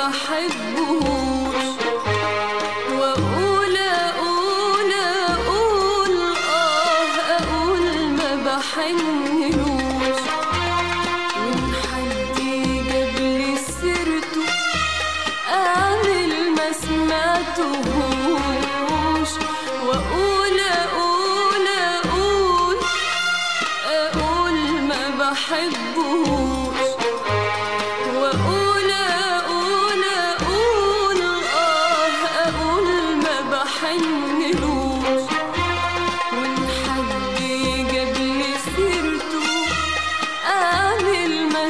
بحبهوش واقول اقول اقول اه اقول ما بحنلوش وان حد جاب لي سيرته اعمل ما سمعتهوش واقول اقول اقول اقول ما بحبهوش واقول اقول اقول اه اقول ما بحنلوش وان حد جاب لي سيرته اعمل ما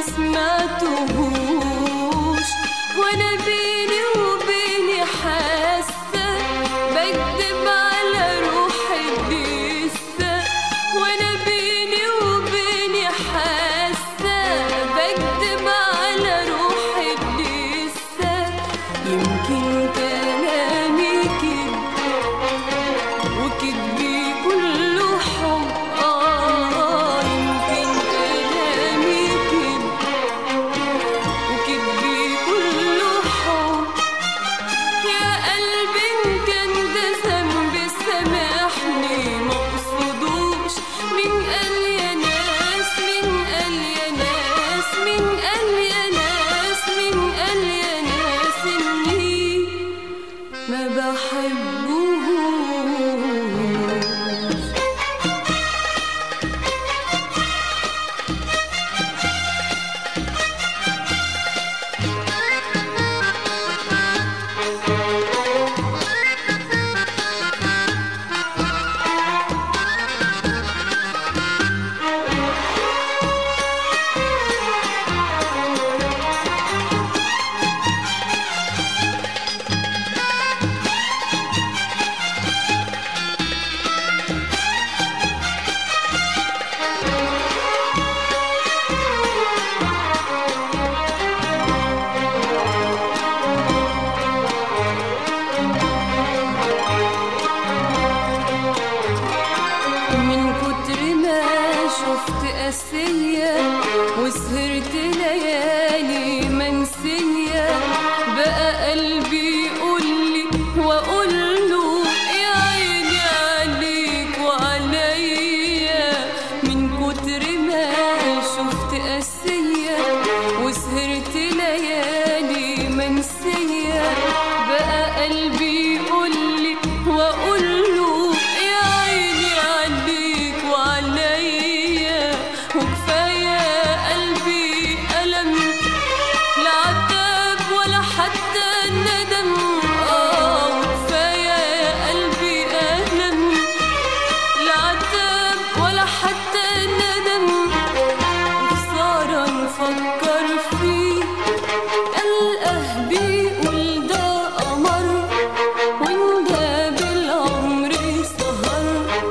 سمعتهوش وانا بيني وبيني حاسه بكدب على روحي لسه وانا بيني وبيني حاسه بكدب على روحي لسه يمكن كلامي كده وكدبي كله حب آه يمكن كلامي كده وكدبي كله حب يا قلبي إن كان ده ذنب سامحني ما اقصدوش من قال يا ناس من قال يا ناس من قال يا ناس من قال يا ناس اني ما بحبهوش من كتر ما شفت قاسية وسهرت ليالي منسية بقى قلبي يقولي وأقوله يا عيني عليك وعليا من كتر ما شفت قاسية وسهرت ليالي منسية بقى قلبي يقولي وأقوله يا عيني عليك وعليا وكفاية قلبي ألم لا عتاب ولا حتى ندم آه وكفاية قلبي ألم لا عتاب ولا حتى ندم وخسارة نفكر فيه القه بيقول ده قمر وانده بالعمر سهر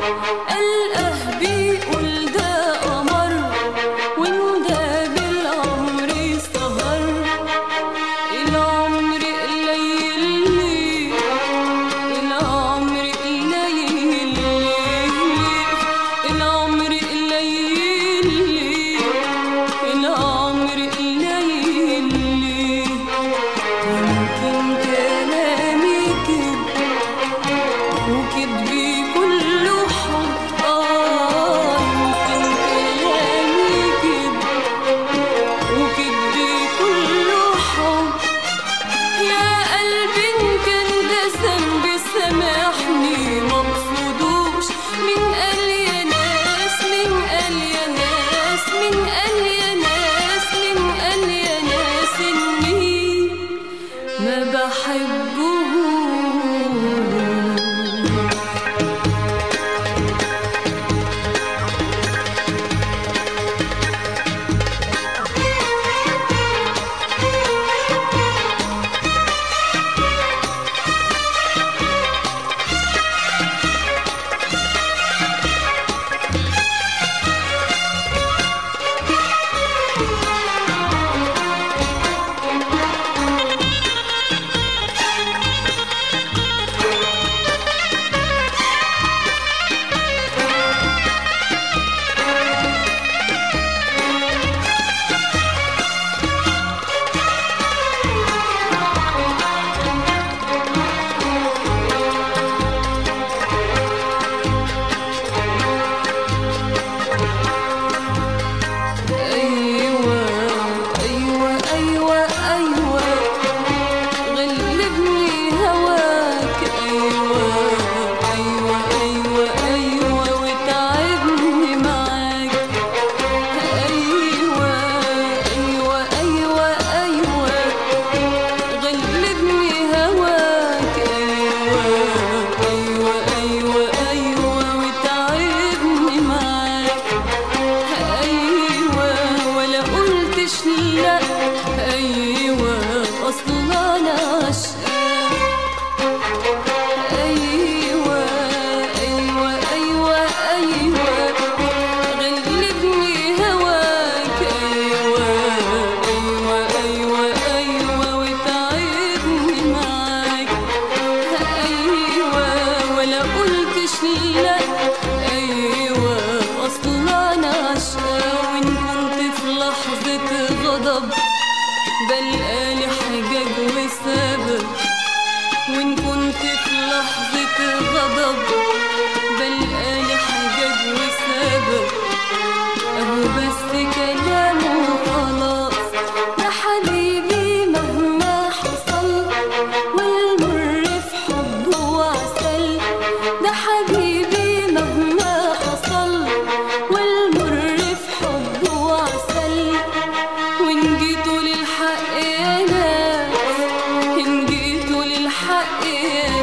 القه بيقول ده قمر وانده بالعمر سهر العمر قليل ليه العمر قليل ليه العمر قليل ليه العمر قليل ليه يمكن كلامي كده وكدبي كله حب آه يمكن كلامي كده وكدبي كله حب يا قلبي إن كان ده ذنب سامحني ما اقصدوش من قال يا ناس من قال يا ناس من قال يا ناس من قال يا ناس إني ما بحبهوش غضب بلقالي حجج وسبب اهو بس كلام وخلاص يا حبيبي مهما حصل والمر في حبه وعسل ده حبيبي مهما حصل والمر في حبه وعسل وإن جيتوا للحق يا ناس إن جيتوا للحق يا